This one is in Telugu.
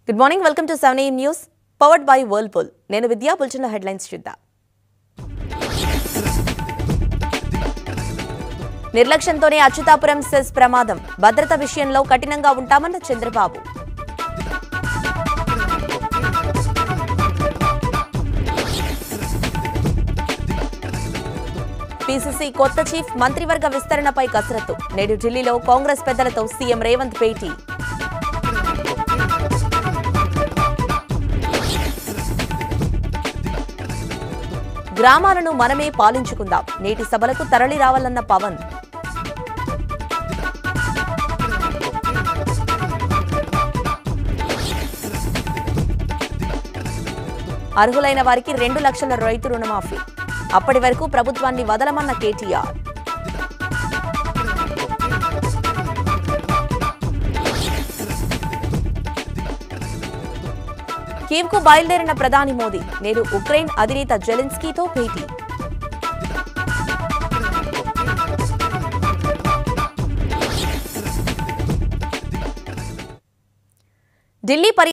good morning welcome to seven A news powered by Whirlpool నేను విద్యా బుల్చిన హెడ్లైన్స్ చూద్దాం నిర్లక్ష్యంతోనే అచ్యుతాపురం సెస్ ప్రమాదం భద్రత విషయంలో కఠినంగా ఉంటామన్న చంద్రబాబు పీసీసీ కొత్త చీఫ్ మంత్రివర్గ విస్తరణపై కసరత్తు నేడు ఢిల్లీలో కాంగ్రెస్ పెద్దలతో సీఎం రేవంత్ భేటీ గ్రామాలను మనమే పాలించుకుందాం నేటి సభలకు తరలి రావాలన్న పవన్ అర్హులైన వారికి రెండు లక్షల రైతు రుణమాఫీ అప్పటి వరకు ప్రభుత్వాన్ని వదలమన్న కేటీఆర్ కీవ్కు బయలుదేరిన ప్రధాని మోదీ నేడు ఉక్రెయిన్ అధినేత జెలెన్స్కీతో భేటీ ఢిల్లీ పర్య